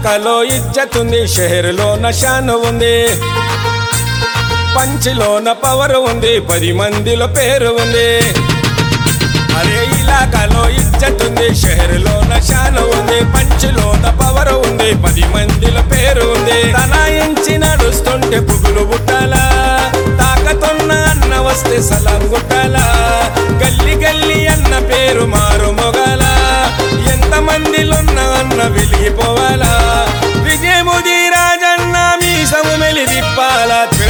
ఇలాకాలో ఇజ్జతుంది షెహర్లో నషాను ఉంది పంచిలోన పవర్ ఉంది పది మందిలో పేరు ఉంది అరే ఇలాకాలో ఇజ్జతుంది షెహర్లో నషాను ఉంది పంచిలోన పవర్ ఉంది పది మందిలో పేరు ఉంది తనాయించి నడుస్తుంటే పుగులు బుట్టాలా తాకతున్న అన్న వస్తే సలాం గుట్టాలా గల్లి గల్లి అన్న పేరు మారు మొగల ఎంత మందిలున్న అన్న వెలిగిపోవాలా విజయముది రాజన్న మీ సము మెలి తిప్పాలా ఛే!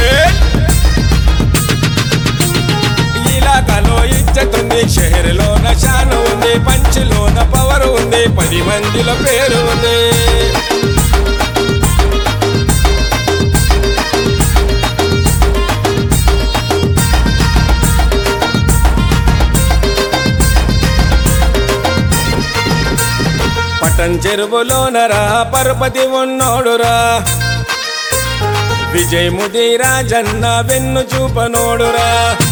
ఇలాకాలో ఇజ్జతుంది షెహర్లో నషాను ఉంది పంచిలోన పవర్ ఉంది పది మందిలో పేరు ఉంది పటన్ చెరువులోనరా పరపతి ఉన్నోడురా విజయ్ ముది రాజన్న వెన్ను చూపనోడురా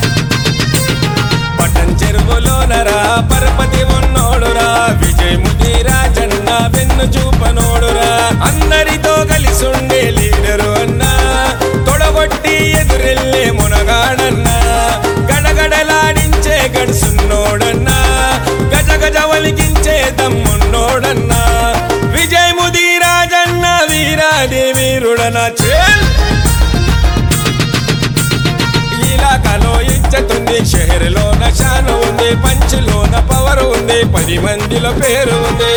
పటన్ చెరువులోనరా పరపతి ఉన్నోడురా విజయ్ ముది రాజన్న వెన్ను చూపనోడురా అందరితో కలిసుండే లీడరు అన్నా తొడగొట్టి ఎదురెళ్ళే మునగాడన్నా గడగడలాడించే గడుసున్నోడన్నా గజ గజ వలికించే దమ్మున్నోడన్నా విజయ్ ముది రాజన్న వీరాది వీరుడన చేల్ ఇలాకాలో ఇజ్జతుంది షెహర్లో నషాను ఉంది పంచిలోన పవర్ ఉంది పది మందిలో పేరు ఉంది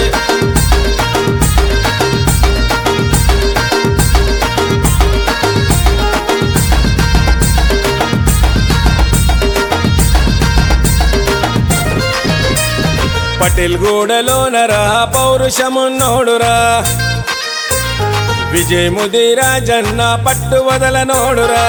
పటేల్ గూడలోనరా పౌరుషమున్నోడురా విజయ్ ముది రాజన్న పట్టు వదలనోడురా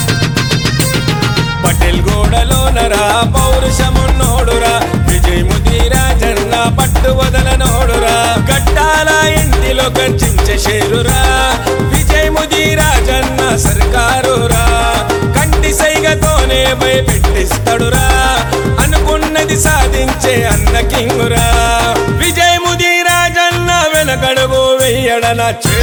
పటేల్ గూడలోనరా పౌరుషమున్నోడురా విజయ్ ముది రాజన్న పట్టు వదలనోడురా గట్టాల ఇంటిలో గర్జించే షేరురా విజయ్ ముది రాజన్న సర్కారురా కంటి సైగతోనే భయపెట్టిస్తాడురా అనుకున్నది సాధించే అన్న కింగురా విజయ్ ముది రాజన్న వెనకడుగు వెయ్యడన చే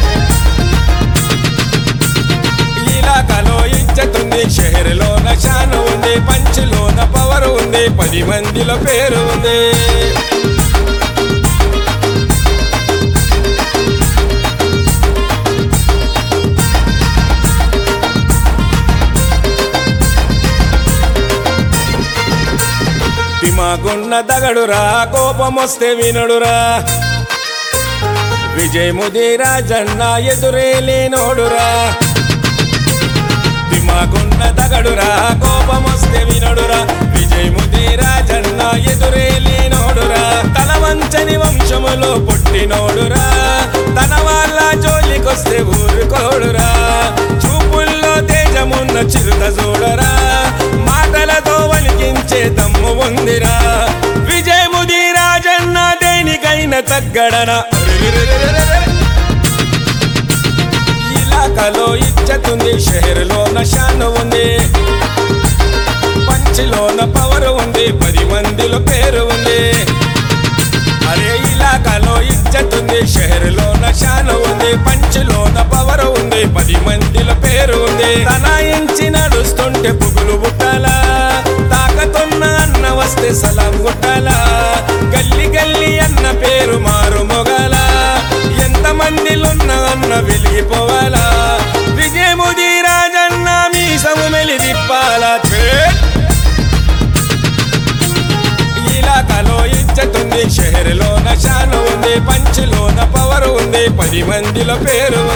ఇలాకాలో ఇజ్జతుంది షెహర్లో నషాను ఉంది పంచిలోన పవర్ ఉంది పది మందిలో పేరు ఉంది దిమాగున్న దగడురా కోపమొస్తే వినడురా విజయ్ ముది రాజన్న ఎదురే లేనోడురా దిమాగున్న దగడురా కోపమొస్తే వినడురా విజయ్ ముది రాజన్న ఎదురే లేనోడురా తల వంచని వంశములో పుట్టినోడురా తన వాళ్ళ జోలికొస్తే ఊరుకోడురా చూపుల్లో తేజమున్న చిరుత చూడరా మాటలతో వలికించే దమ్ము ఉందిరా విజయ్ ముది రాజన్న దేనికైనా తగ్గడన ఇలాకాలో ఇచ్చతుంది షెహర్లో నషాను ఉంది పంచిలోన పవర్ ఉంది పది మందిలో పేరు ఉంది అరే ఇలాకాలో ఇజ్జతుంది షెహర్లో నషాను ఉంది పంచిలోన పవర్ ఉంది పది మందిలో పేరు ఉంది తనాయించి నడుస్తుంటే పుగులు బుట్టాలా తాకతున్న అన్న వస్తే సలాం గుట్టాలా గల్లి గల్లి అన్న పేరు మారు మొగల ఎంత మందిలున్న అన్న వెలిగిపోవాలా విజయముది రాజన్న మీ సము మెలి తిప్పాలా ఛే! ఇలాకాలో ఇజ్జతుంది షెహర్లో నషాను ఉంది పంచిలోన పవర్ ఉంది పది మందిలో పేరు